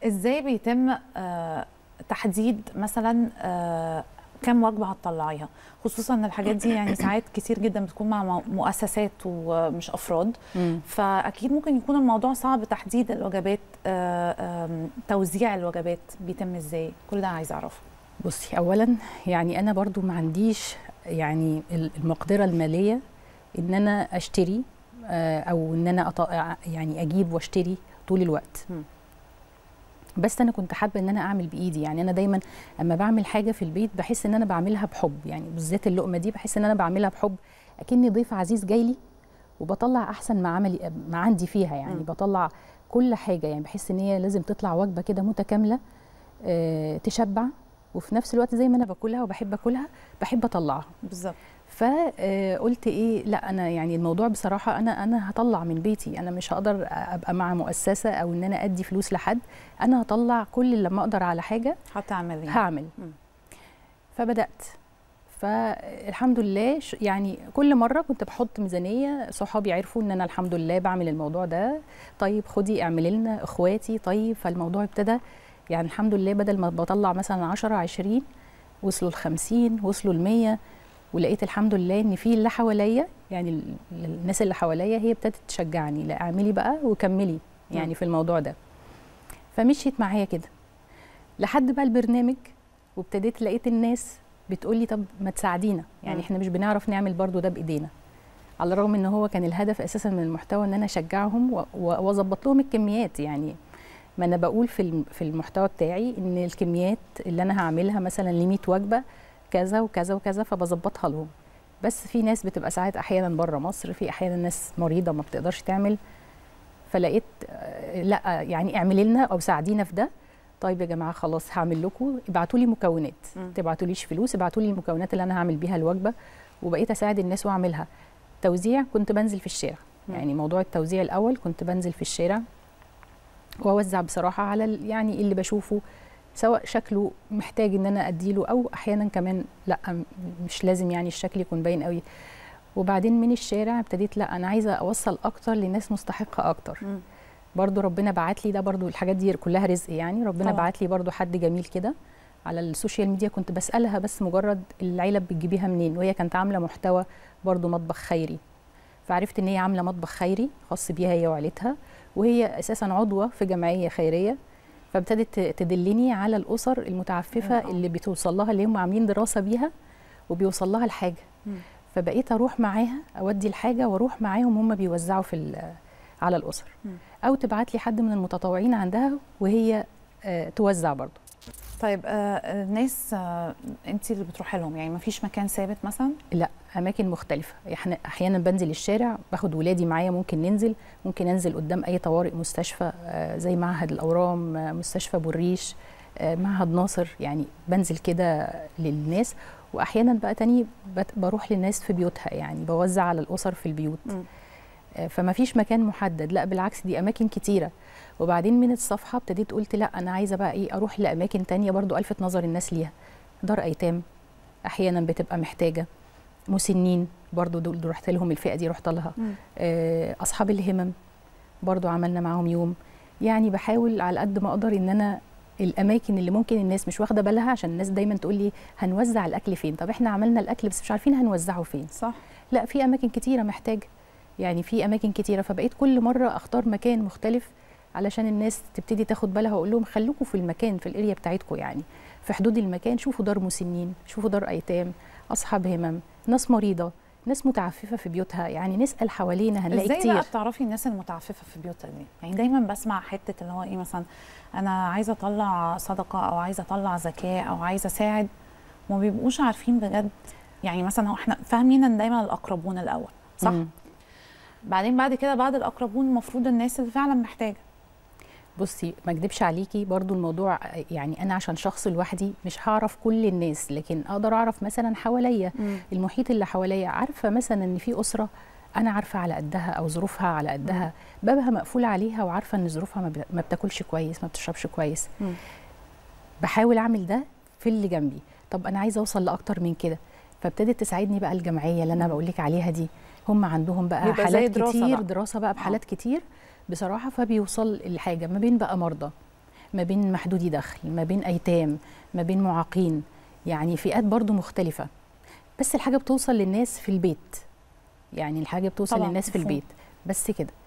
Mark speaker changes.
Speaker 1: ازاي بيتم آه، تحديد مثلا آه، كم وجبه هتطلعيها خصوصا ان الحاجات دي يعني ساعات كتير جدا بتكون مع مو- مؤسسات ومش افراد فاكيد ممكن يكون الموضوع صعب تحديد الوجبات آه، آم، توزيع الوجبات بيتم ازاي كل ده عايزه اعرفه
Speaker 2: بصي اولا يعني انا برضو ما عنديش يعني المقدره الماليه ان انا اشتري آه، او ان انا أط... يعني اجيب واشتري طول الوقت
Speaker 1: مم.
Speaker 2: بس انا كنت حابه ان انا اعمل بايدي يعني انا دايما اما بعمل حاجه في البيت بحس ان انا بعملها بحب يعني بالذات اللقمه دي بحس ان انا بعملها بحب اكني ضيف عزيز جاي لي وبطلع احسن ما عملي ما عندي فيها يعني
Speaker 1: مم.
Speaker 2: بطلع كل حاجه يعني بحس ان هي لازم تطلع وجبه كده متكامله آه، تشبع وفي نفس الوقت زي ما انا باكلها وبحب اكلها بحب اطلعها
Speaker 1: بالظبط
Speaker 2: فقلت ايه لا انا يعني الموضوع بصراحه انا انا هطلع من بيتي انا مش هقدر ابقى مع مؤسسه او ان انا ادي فلوس لحد انا هطلع كل اللي لما اقدر على حاجه
Speaker 1: هتعملي
Speaker 2: هعمل
Speaker 1: مم.
Speaker 2: فبدات فالحمد لله ش- يعني كل مره كنت بحط ميزانيه صحابي عرفوا ان انا الحمد لله بعمل الموضوع ده طيب خدي اعملي لنا اخواتي طيب فالموضوع ابتدى يعني الحمد لله بدل ما بطلع مثلا 10 20 وصلوا ل 50 وصلوا ل 100 ولقيت الحمد لله ان في اللي حواليا يعني ال- الناس اللي حواليا هي ابتدت تشجعني لا اعملي بقى وكملي
Speaker 1: مم.
Speaker 2: يعني في الموضوع ده فمشيت معايا كده لحد بقى البرنامج وابتديت لقيت الناس بتقولي طب ما تساعدينا يعني
Speaker 1: مم.
Speaker 2: احنا مش بنعرف نعمل برضو ده بايدينا على الرغم ان هو كان الهدف اساسا من المحتوى ان انا اشجعهم و- و- واظبط لهم الكميات يعني ما انا بقول في الم- في المحتوى بتاعي ان الكميات اللي انا هعملها مثلا ل 100 وجبه كذا وكذا وكذا فبظبطها لهم بس في ناس بتبقى ساعات احيانا بره مصر في احيانا ناس مريضه ما بتقدرش تعمل فلقيت آه، لا يعني اعملي لنا او ساعدينا في ده طيب يا جماعه خلاص هعمل لكم ابعتوا لي مكونات
Speaker 1: مم.
Speaker 2: تبعتوا ليش فلوس ابعتوا لي المكونات اللي انا هعمل بيها الوجبه وبقيت اساعد الناس واعملها توزيع كنت بنزل في الشارع
Speaker 1: مم.
Speaker 2: يعني موضوع التوزيع الاول كنت بنزل في الشارع واوزع بصراحه على ال- يعني اللي بشوفه سواء شكله محتاج ان انا اديله او احيانا كمان لا م- مش لازم يعني الشكل يكون باين قوي وبعدين من الشارع ابتديت لا انا عايزه اوصل اكتر لناس مستحقه اكتر
Speaker 1: مم.
Speaker 2: برضو ربنا بعت لي ده برضو الحاجات دي كلها رزق يعني ربنا
Speaker 1: طبعاً.
Speaker 2: بعت لي برضو حد جميل كده على السوشيال ميديا كنت بسالها بس مجرد العلب بتجيبيها منين وهي كانت عامله محتوى برضو مطبخ خيري فعرفت ان هي عامله مطبخ خيري خاص بيها هي وعيلتها وهي اساسا عضوه في جمعيه خيريه فابتدت تدلني على الاسر المتعففه
Speaker 1: آه.
Speaker 2: اللي بتوصل لها اللي هم عاملين دراسه بيها وبيوصل لها الحاجه
Speaker 1: مم.
Speaker 2: فبقيت اروح معاها اودي الحاجه واروح معاهم هم بيوزعوا في ال- على الاسر
Speaker 1: مم.
Speaker 2: او تبعت لي حد من المتطوعين عندها وهي آه، توزع برضه
Speaker 1: طيب آه، الناس آه، انت اللي بتروحي لهم يعني ما فيش مكان ثابت مثلا
Speaker 2: لا اماكن مختلفه احنا احيانا بنزل الشارع باخد ولادي معايا ممكن ننزل ممكن انزل قدام اي طوارئ مستشفى آه، زي معهد الاورام آه، مستشفى بوريش آه، معهد ناصر يعني بنزل كده للناس واحيانا بقى تاني بت- بروح للناس في بيوتها يعني بوزع على الاسر في البيوت
Speaker 1: مم.
Speaker 2: آه، فما فيش مكان محدد لا بالعكس دي اماكن كتيره وبعدين من الصفحه ابتديت قلت لا انا عايزه بقى ايه اروح لاماكن تانية برضو الفت نظر الناس ليها دار ايتام احيانا بتبقى محتاجه مسنين برضو دول دول رحت لهم الفئه دي رحت لها
Speaker 1: مم.
Speaker 2: آه، اصحاب الهمم برضو عملنا معاهم يوم يعني بحاول على قد ما اقدر ان انا الاماكن اللي ممكن الناس مش واخده بالها عشان الناس دايما تقول لي هنوزع الاكل فين طب احنا عملنا الاكل بس مش عارفين هنوزعه فين
Speaker 1: صح
Speaker 2: لا في اماكن كتيره محتاجه يعني في اماكن كتيره فبقيت كل مره اختار مكان مختلف علشان الناس تبتدي تاخد بالها واقول لهم خليكم في المكان في الاريا بتاعتكم يعني في حدود المكان شوفوا دار مسنين شوفوا دار ايتام اصحاب همم ناس مريضه ناس متعففه في بيوتها يعني نسال حوالينا هنلاقي
Speaker 1: ازاي
Speaker 2: كتير
Speaker 1: بقى بتعرفي الناس المتعففه في بيوتها دي يعني دايما بسمع حته اللي هو ايه مثلا انا عايزه اطلع صدقه او عايزه اطلع زكاه او عايزه اساعد وما بيبقوش عارفين بجد يعني مثلا هو احنا فاهمين ان دايما الاقربون الاول صح
Speaker 2: مم.
Speaker 1: بعدين بعد كده بعد الاقربون المفروض الناس اللي فعلا محتاجه
Speaker 2: بصي ما اكدبش عليكي برضو الموضوع يعني انا عشان شخص لوحدي مش هعرف كل الناس لكن اقدر اعرف مثلا حواليا المحيط اللي حواليا عارفه مثلا ان في اسره انا عارفه على قدها او ظروفها على قدها بابها مقفول عليها وعارفه ان ظروفها ما بت- ما بتاكلش كويس ما بتشربش كويس
Speaker 1: مم.
Speaker 2: بحاول اعمل ده في اللي جنبي طب انا عايزه اوصل لاكتر من كده فابتدت تساعدني بقى الجمعيه اللي انا بقول لك عليها دي هم عندهم بقى
Speaker 1: بيبقى زي
Speaker 2: حالات
Speaker 1: دراسة
Speaker 2: كتير
Speaker 1: بقى.
Speaker 2: دراسه بقى بحالات كتير بصراحه فبيوصل الحاجه ما بين بقى مرضى ما بين محدودي دخل ما بين ايتام ما بين معاقين يعني فئات برضو مختلفه بس الحاجه بتوصل للناس في البيت يعني الحاجه بتوصل
Speaker 1: طبعاً،
Speaker 2: للناس في
Speaker 1: مفهوم.
Speaker 2: البيت بس كده